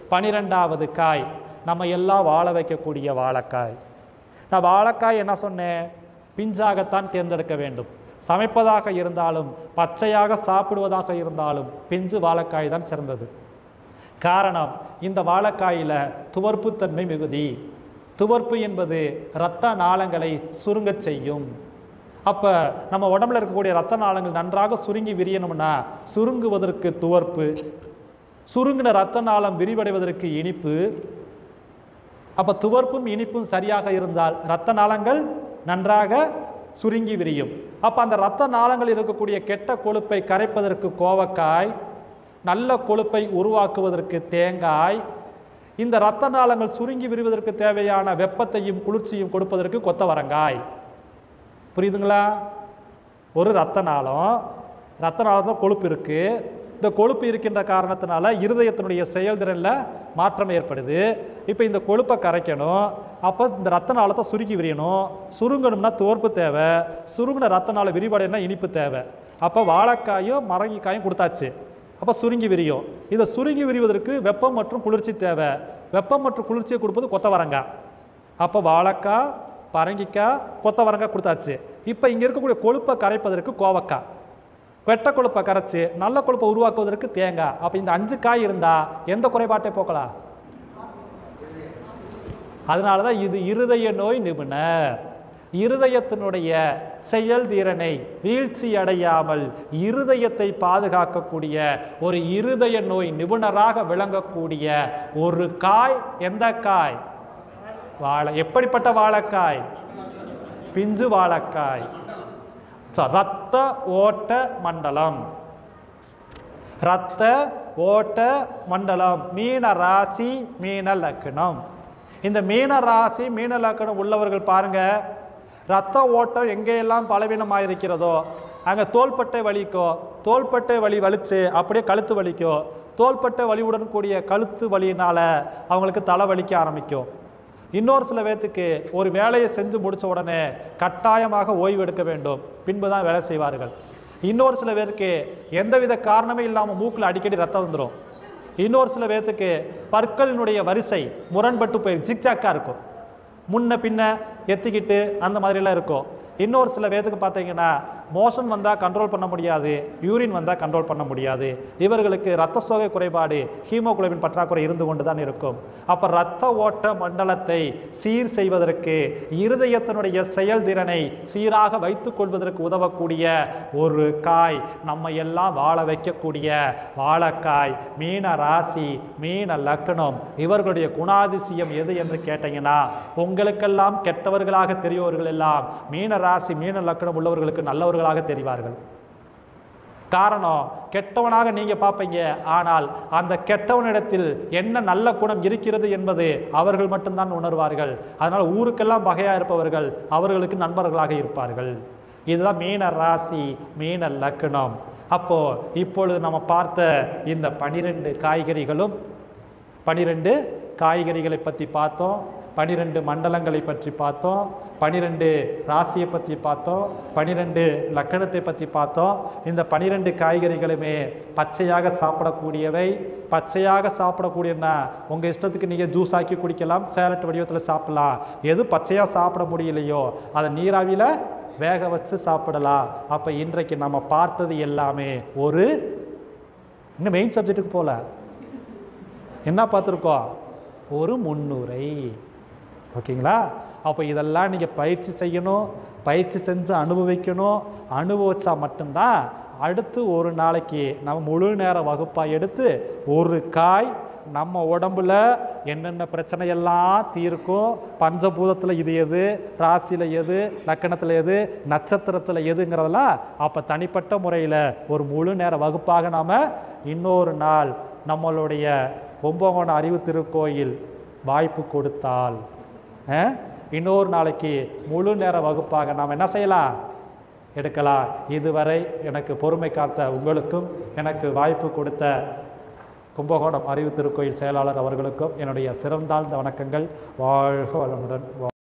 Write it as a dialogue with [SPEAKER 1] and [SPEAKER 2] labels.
[SPEAKER 1] பனிரெண்டாவது காய் நம்ம எல்லாம் வாழ வைக்கக்கூடிய வாழைக்காய் நான் வாழைக்காய் என்ன சொன்னேன் பிஞ்சாகத்தான் தேர்ந்தெடுக்க வேண்டும் சமைப்பதாக இருந்தாலும் பச்சையாக சாப்பிடுவதாக இருந்தாலும் பிஞ்சு வாழைக்காய் தான் சிறந்தது காரணம் இந்த வாழைக்காயில் துவர்ப்புத்தன்மை மிகுதி துவர்ப்பு என்பது இரத்த நாளங்களை சுருங்கச் செய்யும் அப்போ நம்ம உடம்புல இருக்கக்கூடிய இரத்த நாளங்கள் நன்றாக சுருங்கி விரியணும்னா சுருங்குவதற்கு துவர்ப்பு சுருங்கின இரத்த நாளம் விரிவடைவதற்கு இனிப்பு அப்போ துவர்ப்பும் இனிப்பும் சரியாக இருந்தால் இரத்த நாளங்கள் நன்றாக சுருங்கி விரியும் அப்போ அந்த இரத்த நாளங்கள் இருக்கக்கூடிய கெட்ட கொழுப்பை கரைப்பதற்கு கோவக்காய் நல்ல கொழுப்பை உருவாக்குவதற்கு தேங்காய் இந்த இரத்த நாளங்கள் சுருங்கி விரிவதற்கு தேவையான வெப்பத்தையும் குளிர்ச்சியும் கொடுப்பதற்கு கொத்தவரங்காய் புரியுதுங்களா ஒரு ரத்த நாளம் ரத்த நாளத்தில் கொழுப்பு இருக்குது இந்த கொழுப்பு இருக்கின்ற காரணத்தினால இருதயத்தினுடைய செயல்திறனில் மாற்றம் ஏற்படுது இப்போ இந்த கொழுப்பை கரைக்கணும் அப்போ இந்த ரத்த நாளத்தை சுருக்கி விரியணும் சுருங்கணும்னா தோற்பு தேவை சுருங்கின ரத்த நாளை விரிவடையணும்னா இனிப்பு தேவை அப்போ வாழைக்காயும் மரங்கிக்காயும் கொடுத்தாச்சு அப்போ சுருங்கி விரியும் இதை சுருங்கி விரிவதற்கு வெப்பம் மற்றும் குளிர்ச்சி தேவை வெப்பம் மற்றும் குளிர்ச்சியை கொடுப்பது கொத்தவரங்காய் அப்போ வாழைக்காய் பரங்கிக்காய் கொத்தவரங்காய் கொடுத்தாச்சு இப்போ இங்கே இருக்கக்கூடிய கொழுப்பை கரைப்பதற்கு கோவக்காய் வெட்ட கொழுப்பை கரைச்சி நல்ல கொழுப்பை உருவாக்குவதற்கு தேங்காய் அப்போ இந்த அஞ்சு காய் இருந்தால் எந்த குறைபாட்டை போக்கலாம் அதனால தான் இது இருதய நோய் நிபுணர் இருதயத்தினுடைய செயல்திறனை வீழ்ச்சி அடையாமல் இருதயத்தை பாதுகாக்கக்கூடிய ஒரு இருதய நோய் நிபுணராக விளங்கக்கூடிய ஒரு காய் எந்த காய் வாழை எப்படிப்பட்ட வாழைக்காய் பிஞ்சு வாழைக்காய் ச- ரத்த ஓட்ட மண்டலம் ரத்த ஓட்ட மண்டலம் மீன ராசி மீன லக்னம் இந்த மீன ராசி மீன லக்னம் உள்ளவர்கள் பாருங்க ரத்த ஓட்டம் எங்கெல்லாம் பலவீனமாக இருக்கிறதோ அங்கே தோள்பட்டை வலிக்கோ தோள்பட்டை வலி வலிச்சு அப்படியே கழுத்து வலிக்கோ தோள்பட்டை வலியுடன் கூடிய கழுத்து வலியினால அவங்களுக்கு தலை வலிக்க ஆரம்பிக்கும் இன்னொரு சில பேர்த்துக்கு ஒரு வேலையை செஞ்சு முடிச்ச உடனே கட்டாயமாக ஓய்வு எடுக்க வேண்டும் பின்பு தான் வேலை செய்வார்கள் இன்னொரு சில பேருக்கு எந்தவித காரணமே இல்லாமல் மூக்கில் அடிக்கடி ரத்தம் வந்துடும் இன்னொரு சில பேர்த்துக்கு பற்களினுடைய வரிசை முரண்பட்டு போய் ஜிக்ஜாக்காக இருக்கும் முன்ன பின்ன எத்திக்கிட்டு அந்த மாதிரிலாம் இருக்கும் இன்னொரு சில பேர்த்துக்கு பார்த்தீங்கன்னா மோஷன் வந்தால் கண்ட்ரோல் பண்ண முடியாது யூரின் வந்தால் கண்ட்ரோல் பண்ண முடியாது இவர்களுக்கு இரத்த சோகை குறைபாடு ஹீமோகுளோபின் பற்றாக்குறை இருந்து கொண்டு தான் இருக்கும் அப்போ இரத்த ஓட்ட மண்டலத்தை சீர் செய்வதற்கு இருதயத்தினுடைய செயல்திறனை சீராக வைத்துக் கொள்வதற்கு உதவக்கூடிய ஒரு காய் நம்ம எல்லாம் வாழ வைக்கக்கூடிய வாழைக்காய் மீன ராசி மீன லக்னம் இவர்களுடைய குணாதிசயம் எது என்று கேட்டீங்கன்னா உங்களுக்கெல்லாம் கெட்டவர்களாக தெரியவர்கள் எல்லாம் மீன ராசி மீன லக்னம் உள்ளவர்களுக்கு நல்லவர்களாக தெரிவார்கள் காரணம் கெட்டவனாக நீங்க பார்ப்பீங்க ஆனால் அந்த கெட்டவனிடத்தில் என்ன நல்ல குணம் இருக்கிறது என்பது அவர்கள் மட்டும்தான் உணர்வார்கள் அதனால் ஊருக்கெல்லாம் பகையா இருப்பவர்கள் அவர்களுக்கு நண்பர்களாக இருப்பார்கள் இதுதான் மீன ராசி மீன லக்னம் அப்போ இப்பொழுது நம்ம பார்த்த இந்த பனிரெண்டு காய்கறிகளும் பனிரெண்டு காய்கறிகளை பற்றி பார்த்தோம் பனிரெண்டு மண்டலங்களை பற்றி பார்த்தோம் பனிரெண்டு ராசியை பற்றி பார்த்தோம் பனிரெண்டு லக்கணத்தை பற்றி பார்த்தோம் இந்த பனிரெண்டு காய்கறிகளுமே பச்சையாக சாப்பிடக்கூடியவை பச்சையாக சாப்பிடக்கூடியன்னா உங்கள் இஷ்டத்துக்கு நீங்கள் ஜூஸ் ஆக்கி குடிக்கலாம் சேலட் வடிவத்தில் சாப்பிடலாம் எது பச்சையாக சாப்பிட முடியலையோ அதை நீராவியில் வேக வச்சு சாப்பிடலாம் அப்போ இன்றைக்கு நம்ம பார்த்தது எல்லாமே ஒரு இன்னும் மெயின் சப்ஜெக்ட்டுக்கு போகல என்ன பார்த்துருக்கோம் ஒரு முன்னுரை ஓகேங்களா அப்போ இதெல்லாம் நீங்கள் பயிற்சி செய்யணும் பயிற்சி செஞ்சு அனுபவிக்கணும் அனுபவிச்சா மட்டும்தான் அடுத்து ஒரு நாளைக்கு நம்ம முழு நேர வகுப்பாக எடுத்து ஒரு காய் நம்ம உடம்புல என்னென்ன பிரச்சனையெல்லாம் தீர்க்கும் பஞ்சபூதத்தில் இது எது ராசியில் எது லக்கணத்தில் எது நட்சத்திரத்தில் எதுங்கிறதெல்லாம் அப்போ தனிப்பட்ட முறையில் ஒரு முழு நேர வகுப்பாக நாம் இன்னொரு நாள் நம்மளுடைய கும்பகோணம் அறிவு திருக்கோயில் வாய்ப்பு கொடுத்தால் அஹ், இன்னொரு நாளைக்கு முழு நேர வகுப்பாக நாம் என்ன செய்யலாம் எடுக்கலாம் இதுவரை எனக்கு பொறுமை காத்த உங்களுக்கும் எனக்கு வாய்ப்பு கொடுத்த கும்பகோணம் அறிவு திருக்கோயில் செயலாளர் அவர்களுக்கும் என்னுடைய சிறந்தாழ்ந்த வணக்கங்கள் வாழ்க வளமுடன் வா-